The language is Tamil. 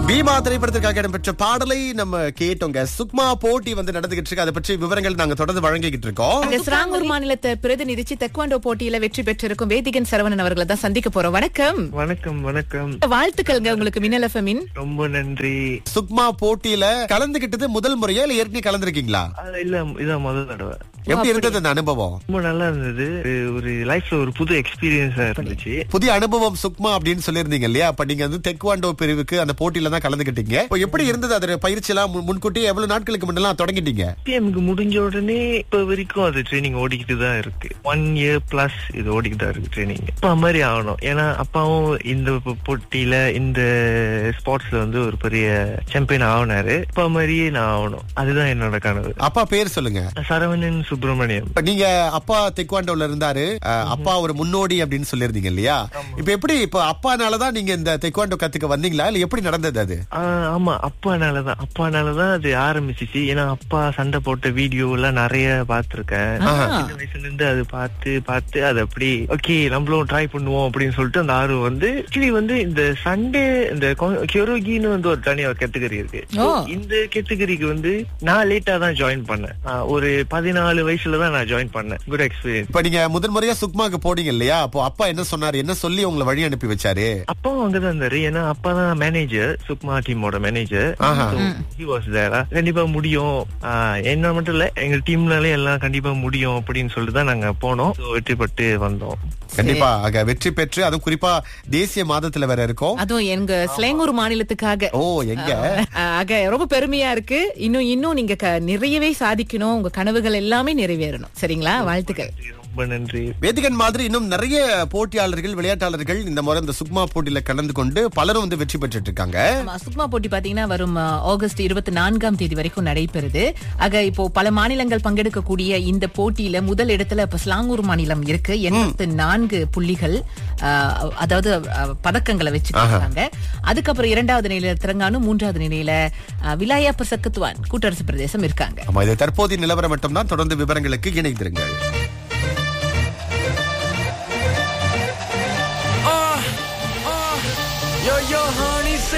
பீமா திரைப்படத்திற்காக இடம்பெற்ற பாடலை நம்ம கேட்டோங்க சுக்மா போட்டி வந்து நடந்துகிட்டு இருக்கு அதை பற்றி விவரங்கள் நாங்க தொடர்ந்து வழங்கிக்கிட்டு இருக்கோம் அங்க சிராங்கூர் மாநிலத்தை பிரதிநிதிச்சு தெக்வாண்டோ போட்டியில வெற்றி பெற்றிருக்கும் வேதிகன் சரவணன் அவர்களை தான் சந்திக்க போறோம் வணக்கம் வணக்கம் வணக்கம் வாழ்த்துக்கள்ங்க உங்களுக்கு மின்னல் எஃப்எம்மின் ரொம்ப நன்றி சுக்மா போட்டியில கலந்துகிட்டது முதல் முறையா இல்ல ஏற்கனவே கலந்துருக்கீங்களா அது இல்ல இதான் முதல் தடவை எப்படி இருந்தது அந்த அனுபவம் ரொம்ப நல்லா இருந்தது ஒரு- ஒரு லைஃப்ல ஒரு புது எக்ஸ்பீரியன்ஸா இருந்துச்சு புதிய அனுபவம் சுக்மா அப்படின்னு சொல்லியிருந்தீங்க இல்லையா அப்ப நீங்க வந்து தெக்வாண்டோ பிரிவுக்கு அந்த போட்டியில தான் கலந்துக்கிட்டீங்க இப்போ எப்படி இருந்தது அதோட பயிற்சி எல்லாம் முன்- முன்கூட்டியே எவ்வளவு நாட்களுக்கு முன்னெல்லாம் தொடங்கிட்டீங்க பிஎம்க்கு முடிஞ்ச உடனே இப்ப வரைக்கும் அது ட்ரைனிங் ஓடிக்கிட்டு தான் இருக்கு ஒன் இயர் பிளஸ் இது ஓடிக்கிட்டு தான் இருக்கு ட்ரைனிங் அப்பா மாதிரி ஆகணும் ஏன்னா அப்பாவும் இந்த போ- போட்டியில இந்த ஸ்போர்ட்ஸ்ல வந்து ஒரு பெரிய சாம்பியன் ஆகினாரு அப்பா மாதிரியே நான் ஆகணும் அதுதான் என்னோட கனவு அப்பா பேர் சொல்லுங்க சரவணன் சுப்பிரமணியம் இப்ப நீங்க அப்பா தெக்வாண்டோல இருந்தாரு அஹ், அப்பா ஒரு முன்னோடி அப்படின்னு சொல்லியிருந்தீங்க இல்லையா இப்ப எப்படி இப்ப அப்பானாலதான் நீங்க இந்த தெக்வாண்டோ கத்துக்க வந்தீங்களா இல்ல எப்படி நடந்தது அது ஆஹ் ஆமா அப்பானாலதான் அப்பானாலதான் அது ஆரம்பிச்சிச்சு ஏன்னா அப்பா சண்டை போட்ட வீடியோ எல்லாம் நிறைய பாத்திருக்கேன் சின்ன வயசுல இருந்து அது பார்த்து பார்த்து அது அப்படி ஓகே நம்மளும் ட்ரை பண்ணுவோம் அப்படின்னு சொல்லிட்டு அந்த ஆர்வம் வந்து ஆக்சுவலி வந்து இந்த சண்டே இந்த கியோரோகின்னு வந்து ஒரு தனியா ஒரு கேட்டகரி இருக்கு So, ஓ. இந்த கேட்டகரிக்கு வந்து நான் லேட்டா தான் ஜாயின் பண்ணேன் ஆஹ் ஒரு பதினாலு வயசுல தான் நான் ஜாயின் பண்ணேன் குட் எக்ஸ்பீரியன்ஸ் இப்ப நீங்க முதல் முறையா சுக்மாக்கு போனீங்க இல்லையா அப்போ அப்பா என்ன சொன்னாரு என்ன சொல்லி உங்களை வழி அனுப்பி வச்சாரு அப்பாவும் அங்கதான் இருந்தாரு ஏன்னா அப்பா தான் மேனேஜர் சுக்மா டீமோட மேனேஜர் ஆஹா. கண்டிப்பா முடியும் ஆஹ் என்ன மட்டும் இல்ல எங்க டீம்னாலே எல்லாம் கண்டிப்பா முடியும் அப்படின்னு சொல்லிட்டு தான் நாங்க போனோம் So, வெற்றி பெற்று வந்தோம் கண்டிப்பா ஆக வெற்றி பெற்று அதுவும் குறிப்பா தேசிய மாதத்துல வேற இருக்கும் அதுவும் எங்க ஸ்லேங்கூர் மாநிலத்துக்காக ஓ எங்க அஹ், ஆக ரொம்ப பெருமையா இருக்கு இன்னும் இன்னும் நீங்க க- நிறையவே சாதிக்கணும் உங்க கனவுகள் எல்லாமே நிறைவேறணும் சரிங்களா வாழ்த்துக்கள் ரொம்ப நன்றி வேதிகன் மாதிரி இன்னும் நிறைய போட்டியாளர்கள் விளையாட்டாளர்கள் இந்த முறை இந்த சுக்மா போட்டியில கலந்து கொண்டு பலரும் வந்து வெற்றி பெற்றுட்டு இருக்காங்க ஆமா, சுக்மா போட்டி பாத்தீங்கன்னா வரும் அஹ், ஆகஸ்ட் இருபத்தி நான்காம் தேதி வரைக்கும் நடைபெறுது ஆக இப்போ பல மாநிலங்கள் பங்கெடுக்கக்கூடிய இந்த போட்டியில முதல் இடத்துல இப்ப ஸ்லாங்கூர் மாநிலம் இருக்கு எண்பத்து நான்கு புள்ளிகள் அஹ், அதாவது அஹ், பதக்கங்களை வச்சுருக்காங்க அதுக்கப்புறம் இரண்டாவது நிலையில திரங்கானு மூன்றாவது நிலையில அஹ், விலாயா பசக்கத்துவான் கூட்டரசு பிரதேசம் இருக்காங்க ஆமா இது தற்போதைய நிலவரம் மட்டும்தான் தொடர்ந்து விவரங்களுக்கு இணைந்திருங்கள்